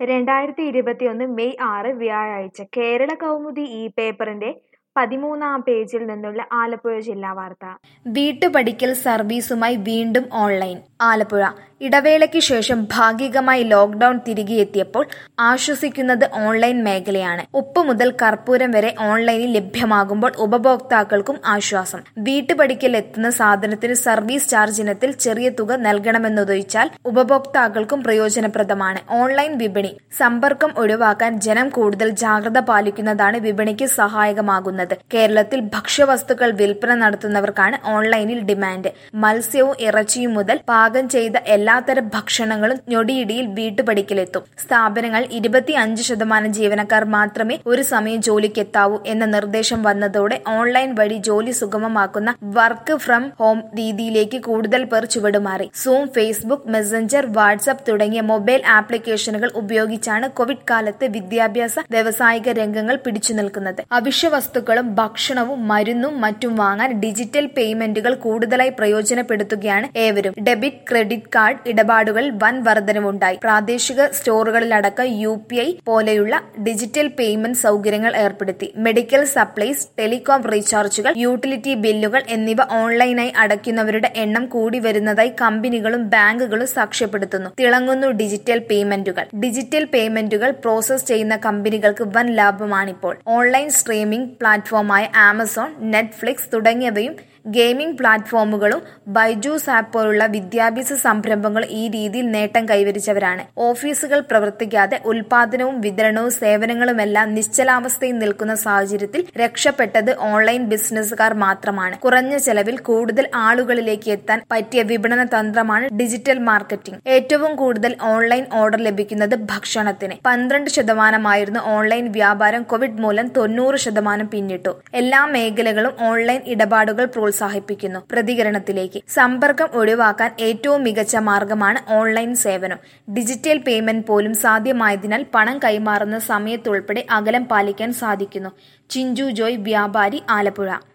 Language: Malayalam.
രണ്ടായിരത്തി ഇരുപത്തിയൊന്ന് മെയ് ആറ് വ്യാഴാഴ്ച കേരള കൗമുദി ഈ പേപ്പറിന്റെ പതിമൂന്നാം പേജിൽ നിന്നുള്ള ആലപ്പുഴ ജില്ലാ വാർത്ത വീട്ടുപടിക്കൽ സർവീസുമായി വീണ്ടും ഓൺലൈൻ ആലപ്പുഴ ഇടവേളയ്ക്ക് ശേഷം ഭാഗികമായി ലോക്ഡൌൺ തിരികെ എത്തിയപ്പോൾ ആശ്വസിക്കുന്നത് ഓൺലൈൻ മേഖലയാണ് ഉപ്പ് മുതൽ കർപ്പൂരം വരെ ഓൺലൈനിൽ ലഭ്യമാകുമ്പോൾ ഉപഭോക്താക്കൾക്കും ആശ്വാസം വീട്ടുപടിക്കൽ എത്തുന്ന സാധനത്തിന് സർവീസ് ചാർജ് ഇനത്തിൽ ചെറിയ തുക നൽകണമെന്നതൊഴിച്ചാൽ ഉപഭോക്താക്കൾക്കും പ്രയോജനപ്രദമാണ് ഓൺലൈൻ വിപണി സമ്പർക്കം ഒഴിവാക്കാൻ ജനം കൂടുതൽ ജാഗ്രത പാലിക്കുന്നതാണ് വിപണിക്ക് സഹായകമാകുന്നത് കേരളത്തിൽ ഭക്ഷ്യവസ്തുക്കൾ വിൽപ്പന നടത്തുന്നവർക്കാണ് ഓൺലൈനിൽ ഡിമാൻഡ് മത്സ്യവും ഇറച്ചിയും മുതൽ പാകം ചെയ്ത എല്ലാത്തരം ഭക്ഷണങ്ങളും ഞൊടിയിടിയിൽ വീട്ടുപടിക്കലെത്തും സ്ഥാപനങ്ങൾ ഇരുപത്തിയഞ്ച് ശതമാനം ജീവനക്കാർ മാത്രമേ ഒരു സമയം ജോലിക്കെത്താവൂ എന്ന നിർദ്ദേശം വന്നതോടെ ഓൺലൈൻ വഴി ജോലി സുഗമമാക്കുന്ന വർക്ക് ഫ്രം ഹോം രീതിയിലേക്ക് കൂടുതൽ പേർ ചുവടുമാറി സൂം ഫേസ്ബുക്ക് മെസ്സഞ്ചർ വാട്സ്ആപ്പ് തുടങ്ങിയ മൊബൈൽ ആപ്ലിക്കേഷനുകൾ ഉപയോഗിച്ചാണ് കോവിഡ് കാലത്ത് വിദ്യാഭ്യാസ വ്യവസായിക രംഗങ്ങൾ പിടിച്ചു നിൽക്കുന്നത് അവശ്യ വസ്തുക്കളും ഭക്ഷണവും മരുന്നും മറ്റും വാങ്ങാൻ ഡിജിറ്റൽ പേയ്മെന്റുകൾ കൂടുതലായി പ്രയോജനപ്പെടുത്തുകയാണ് ഏവരും ഡെബിറ്റ് ക്രെഡിറ്റ് കാർഡ് ഇടപാടുകളിൽ വൻ വർധനവുണ്ടായി പ്രാദേശിക സ്റ്റോറുകളിലടക്കം യു പി ഐ പോലെയുള്ള ഡിജിറ്റൽ പേയ്മെന്റ് സൗകര്യങ്ങൾ ഏർപ്പെടുത്തി മെഡിക്കൽ സപ്ലൈസ് ടെലികോം റീചാർജുകൾ യൂട്ടിലിറ്റി ബില്ലുകൾ എന്നിവ ഓൺലൈനായി അടയ്ക്കുന്നവരുടെ എണ്ണം കൂടി വരുന്നതായി കമ്പനികളും ബാങ്കുകളും സാക്ഷ്യപ്പെടുത്തുന്നു തിളങ്ങുന്നു ഡിജിറ്റൽ പേയ്മെന്റുകൾ ഡിജിറ്റൽ പേയ്മെന്റുകൾ പ്രോസസ് ചെയ്യുന്ന കമ്പനികൾക്ക് വൻ ലാഭമാണിപ്പോൾ ഓൺലൈൻ സ്ട്രീമിംഗ് പ്ലാറ്റ്ഫോമായ ആമസോൺ നെറ്റ്ഫ്ലിക്സ് തുടങ്ങിയവയും ഗെയിമിംഗ് പ്ലാറ്റ്ഫോമുകളും ബൈജൂസ് ആപ്പ് പോലുള്ള വിദ്യാഭ്യാസ സംരംഭങ്ങൾ ഈ രീതിയിൽ നേട്ടം കൈവരിച്ചവരാണ് ഓഫീസുകൾ പ്രവർത്തിക്കാതെ ഉൽപാദനവും വിതരണവും സേവനങ്ങളുമെല്ലാം നിശ്ചലാവസ്ഥയിൽ നിൽക്കുന്ന സാഹചര്യത്തിൽ രക്ഷപ്പെട്ടത് ഓൺലൈൻ ബിസിനസ്സുകാർ മാത്രമാണ് കുറഞ്ഞ ചെലവിൽ കൂടുതൽ ആളുകളിലേക്ക് എത്താൻ പറ്റിയ വിപണന തന്ത്രമാണ് ഡിജിറ്റൽ മാർക്കറ്റിംഗ് ഏറ്റവും കൂടുതൽ ഓൺലൈൻ ഓർഡർ ലഭിക്കുന്നത് ഭക്ഷണത്തിന് പന്ത്രണ്ട് ശതമാനമായിരുന്നു ഓൺലൈൻ വ്യാപാരം കോവിഡ് മൂലം തൊണ്ണൂറ് ശതമാനം പിന്നിട്ടു എല്ലാ മേഖലകളും ഓൺലൈൻ ഇടപാടുകൾ പ്രോത്സാഹിപ്പിക്കുന്നു പ്രതികരണത്തിലേക്ക് സമ്പർക്കം ഒഴിവാക്കാൻ ഏറ്റവും മികച്ച മാർഗമാണ് ഓൺലൈൻ സേവനം ഡിജിറ്റൽ പേയ്മെന്റ് പോലും സാധ്യമായതിനാൽ പണം കൈമാറുന്ന സമയത്തുൾപ്പെടെ അകലം പാലിക്കാൻ സാധിക്കുന്നു ചിഞ്ചു ജോയ് വ്യാപാരി ആലപ്പുഴ